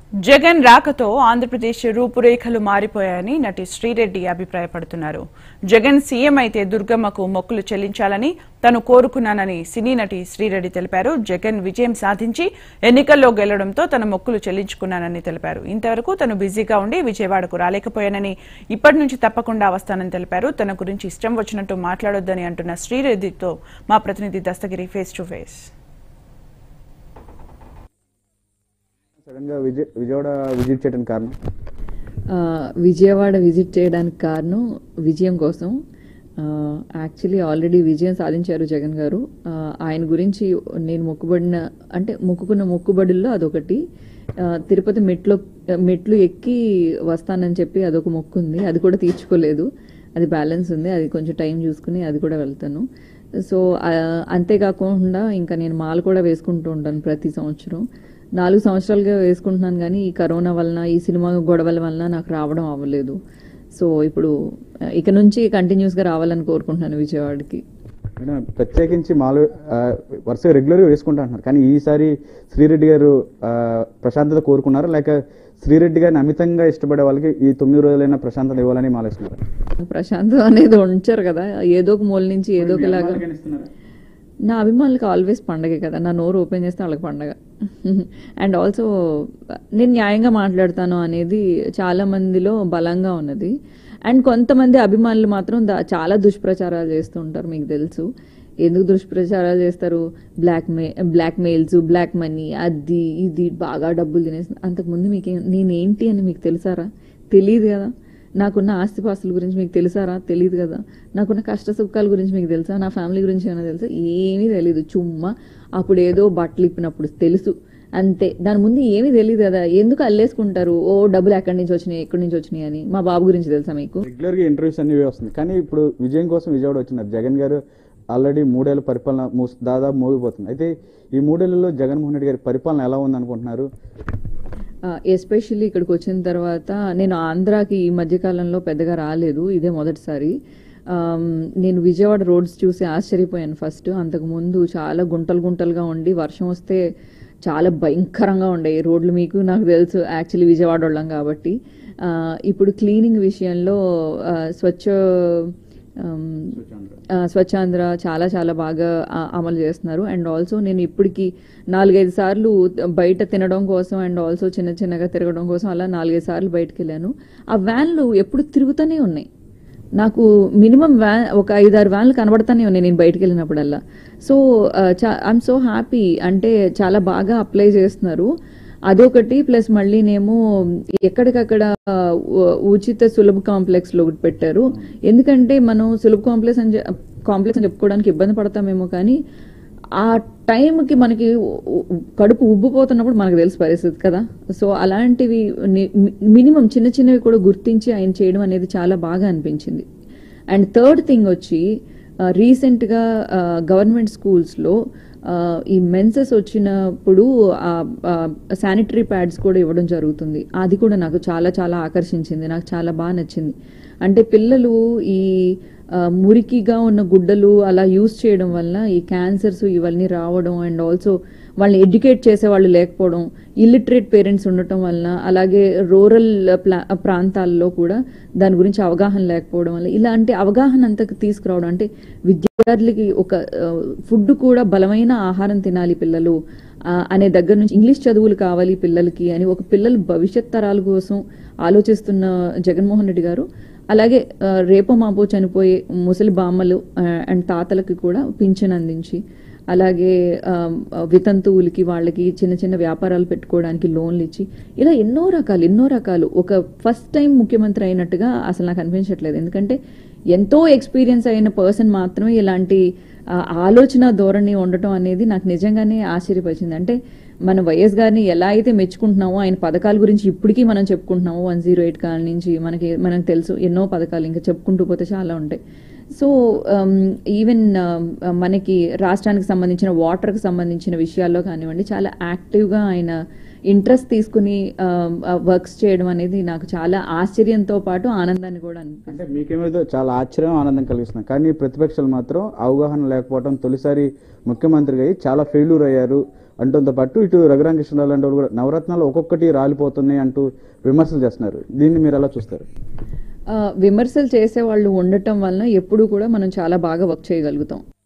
జగన్ రాకతో ఆంధ్రప్రదేశ్ రూపురేఖలు మారిపోయాయని నటి శ్రీరెడ్డి అభిప్రాయపడుతున్నారు జగన్ సీఎం అయితే దుర్గమ్మకు మొక్కులు చెల్లించాలని తను కోరుకున్నానని సినీ నటి శ్రీరెడ్డి తెలిపారు జగన్ విజయం సాధించి ఎన్నికల్లో గెలవడంతో తన మొక్కులు చెల్లించుకున్నానని తెలిపారు ఇంతవరకు తను బిజీగా ఉండి విజయవాడకు రాలేకపోయానని ఇప్పటి నుంచి తప్పకుండా వస్తానని తెలిపారు తన గురించి ఇష్టం వచ్చినట్టు మాట్లాడొద్దని అంటున్న శ్రీరెడ్డితో మా ప్రతినిధి Dastagiri face to face sudden గా విజయ విజయవాడ విజిట్ చేయడానికి కారణం ఆ, విజయవాడ విజిట్ చేయడానికి కారణం విజయం కోసం యాక్చువల్లీ ఆల్రెడీ విజయం సాధించారు జగన్ గారు ఆ, ఆయన గురించి నేను మొక్కుబడిన అంటే మొక్కుకున్న మొక్కుబడుల్లో అదొకటి ఆ, తిరుపతి మెట్లు మెట్లు ఎక్కి వస్తానని చెప్పి అదొక మొక్కు ఉంది అది కూడా తీర్చుకోలేదు అది బ్యాలెన్స్ ఉంది అది కొంచెం టైం చూసుకుని అది కూడా వెళ్తాను సో ఆ, అంతేకాకుండా ఇంకా నేను మాల కూడా వేసుకుంటూ ఉంటాను ప్రతి సంవత్సరం నాలుగు సంవత్సరాలుగా వేసుకుంటున్నాను కానీ ఈ కరోనా వలన ఈ సినిమా గొడవల వలన నాకు రావడం అవ్వలేదు సో ఇప్పుడు ఆ, ఇక నుంచి కంటిన్యూస్గా రావాలని కోరుకుంటున్నాను విజయవాడకి మేడం ప్రత్యేకించి మాలు ఆ, వరుసగా రెగ్యులర్గా వేసుకుంటా అంటున్నారు కానీ ఈసారి శ్రీరెడ్డి గారు ఆ, ప్రశాంతత కోరుకున్నారా లేక శ్రీరెడ్డి గారిని అమితంగా ఇష్టపడే వాళ్ళకి ఈ తొమ్మిది రోజులైనా ప్రశాంతత ఇవ్వాలని మాలేస్తున్నారు ప్రశాంతం అనేది ఉంచారు కదా ఏదో ఒక మూల నుంచి ఏదో ఒకలాగా నా అభిమానులకు ఆల్వేస్ పండగే కదా నా నోరు ఓపెన్ చేస్తే వాళ్ళకి పండగ అండ్ ఆల్సో నేను న్యాయంగా మాట్లాడతాను అనేది చాలా మందిలో బలంగా ఉన్నది అండ్ కొంతమంది అభిమానులు మాత్రం దా- చాలా దుష్ప్రచారాలు చేస్తూ ఉంటారు మీకు తెలుసు ఎందుకు దుష్ప్రచారాలు చేస్తారు బ్లాక్ మే బ్లాక్ మెయిల్స్ బ్లాక్ మనీ అది ఇది బాగా డబ్బులు తినేసి అంతకుముందు మీకు నేనేంటి అని మీకు తెలుసారా తెలియదు కదా నాకున్న ఆస్తిపాస్తుల గురించి మీకు తెలుసారా తెలియదు కదా నాకున్న కష్ట సుఖాల గురించి మీకు తెలుసా నా ఫ్యామిలీ గురించి ఏమైనా తెలుసా ఏమీ తెలియదు చుమ్మా అప్పుడు ఏదో బట్టలు ఇప్పినప్పుడు తెలుసు అంతే దాని ముందు ఏమీ తెలియదు కదా ఎందుకు అల్లేసుకుంటారు ఓ డబ్బులు ఎక్కడి నుంచి వచ్చినాయి ఎక్కడి నుంచి వచ్చినాయి అని మా బాబు గురించి తెలుసా మీకు రెగ్యులర్గా ఇంటర్వ్యూస్ అన్ని వస్తుంది కానీ ఇప్పుడు విజయం కోసం విజయవాడ వచ్చినారు జగన్ గారు ఆల్రెడీ మూడేళ్ళ పరిపాలన మూస్- దాదాపు మోగిపోతుంది అయితే ఈ మూడేళ్లలో జగన్మోహన్ రెడ్డి గారి పరిపాలన ఎలా ఉంది అనుకుంటున్నారు ఎస్పెషల్లీ ఇక్కడికి వచ్చిన తర్వాత నేను ఆంధ్రాకి ఈ మధ్యకాలంలో పెద్దగా రాలేదు ఇదే మొదటిసారి ఆమ్, నేను విజయవాడ రోడ్స్ చూసి ఆశ్చర్యపోయాను ఫస్ట్ అంతకుముందు చాలా గుంటలు గుంటలుగా ఉండి వర్షం వస్తే చాలా భయంకరంగా ఉండేవి రోడ్లు మీకు నాకు తెలుసు యాక్చువల్లీ విజయవాడ వాళ్ళం కాబట్టి ఆ, ఇప్పుడు క్లీనింగ్ విషయంలో ఆ, స్వచ్ఛ ఆమ్, ఆ, స్వచ్ఛాంధ్ర చాలా చాలా బాగా ఆ, అమలు చేస్తున్నారు అండ్ ఆల్సో నేను ఇప్పటికి నాలుగైదు సార్లు బయట తినడం కోసం అండ్ ఆల్సో చిన్న చిన్నగా తిరగడం కోసం అలా నాలుగైదు సార్లు బయటకు వెళ్ళాను ఆ వ్యాన్లు ఎప్పుడు తిరుగుతూనే ఉన్నాయి నాకు మినిమం వ్యాన్ ఒక ఐదారు వ్యాన్లు కనబడతానే ఉన్నాయి నేను బయటకు వెళ్ళినప్పుడల్లా సో ఐఎమ్ సో హ్యాపీ అంటే చాలా బాగా అప్లై చేస్తున్నారు అదొకటి ప్లస్ మళ్ళీనేమో ఎక్కడికక్కడ ఉ- ఉచిత సులభ కాంప్లెక్స్ లో ఒకటి పెట్టారు ఎందుకంటే మనం సులభ కాంప్లెక్స్ అని చె- కాంప్లెక్స్ అని చెప్పుకోవడానికి ఇబ్బంది పడతామేమో కానీ ఆ టైంకి మనకి ఉ- ఉ- కడుపు ఉబ్బిపోతున్నప్పుడు మనకు తెలుసు పరిస్థితి కదా సో అలాంటివి ని- మి- మినిమం చిన్న చిన్నవి కూడా గుర్తించి ఆయన చేయడం అనేది చాలా బాగా అనిపించింది అండ్ థర్డ్ థింగ్ వచ్చి రీసెంట్గా గవర్నమెంట్ స్కూల్స్లో ఈ మెన్సెస్ వచ్చినప్పుడు శానిటరీ ప్యాడ్స్ కూడా ఇవ్వడం జరుగుతుంది అది కూడా నాకు చాలా చాలా ఆకర్షించింది నాకు చాలా బాగా నచ్చింది అంటే పిల్లలు ఈ ఆ, మురికిగా ఉన్న గుడ్డలు అలా యూస్ చేయడం వల్ల ఈ క్యాన్సర్స్ ఇవన్నీ రావడం అండ్ ఆల్సో వాళ్ళని ఎడ్యుకేట్ చేసే వాళ్ళు లేకపోవడం ఇల్లిటరేట్ పేరెంట్స్ ఉండటం వలన అలాగే రూరల్ ప్లా ప్రాంతాల్లో కూడా దాని గురించి అవగాహన లేకపోవడం వల్ల ఇలాంటి అవగాహన అంతా తీసుకురావడం అంటే విద్యార్థులకి ఒక ఫుడ్ కూడా బలమైన ఆహారం తినాలి పిల్లలు ఆ, అనే దగ్గర నుంచి ఇంగ్లీష్ చదువులు కావాలి పిల్లలకి అని ఒక పిల్లల భవిష్యత్ తరాల కోసం ఆలోచిస్తున్న జగన్మోహన్ రెడ్డి గారు అలాగే ఆ, రేపో మాపో చనిపోయే ముసలి బామ్మలు ఆ, అండ్ తాతలకి కూడా పింఛన్ అందించి అలాగే ఆ, వితంతువులకి వాళ్ళకి చిన్న చిన్న వ్యాపారాలు పెట్టుకోవడానికి లోన్లు ఇచ్చి ఇలా ఎన్నో రకాలు ఎన్నో రకాలు ఒక ఫస్ట్ టైం ముఖ్యమంత్రి అయినట్టుగా అసలు నాకు అనిపించట్లేదు ఎందుకంటే ఎంతో ఎక్స్పీరియన్స్ అయిన పర్సన్ మాత్రమే ఇలాంటి ఆ, ఆలోచన ధోరణి ఉండటం అనేది నాకు నిజంగానే ఆశ్చర్యపరిచింది అంటే మన వైఎస్ గారిని ఎలా అయితే మెచ్చుకుంటున్నామో ఆయన పథకాల గురించి ఇప్పటికీ మనం చెప్పుకుంటున్నాము వన్ జీరో ఎయిట్ కాల నుంచి మనకి మనకు తెలుసు ఎన్నో పథకాలు ఇంకా చెప్పుకుంటూ పోతే చాలా ఉంటాయి సో ఈవెన్ మనకి రాష్ట్రానికి సంబంధించిన వాటర్కి సంబంధించిన విషయాల్లో కానివ్వండి చాలా యాక్టివ్గా ఆయన ఇంట్రెస్ట్ తీసుకుని వర్క్స్ చేయడం అనేది నాకు చాలా ఆశ్చర్యంతో పాటు ఆనందాన్ని కూడా అనిపిస్తుంది అంటే మీకేమైతే చాలా ఆశ్చర్యం ఆనందం కలిగిస్తుంది కానీ ప్రతిపక్షాలు మాత్రం అవగాహన లేకపోవడం తొలిసారి ముఖ్యమంత్రిగా అయ్యి చాలా ఫెయిల్యూర్ అయ్యారు అంటంతో పాటు ఇటు రఘురామకృష్ణరావు లాంటి వాళ్ళు కూడా నవరత్నాలు ఒక్కొక్కటి రాలిపోతున్నాయి అంటూ విమర్శలు చేస్తున్నారు దీన్ని మీరు ఎలా చూస్తారు ఆ, విమర్శలు చేసే వాళ్ళు ఉండటం వలన ఎప్పుడు కూడా మనం చాలా బాగా వర్క్ చేయగలుగుతాం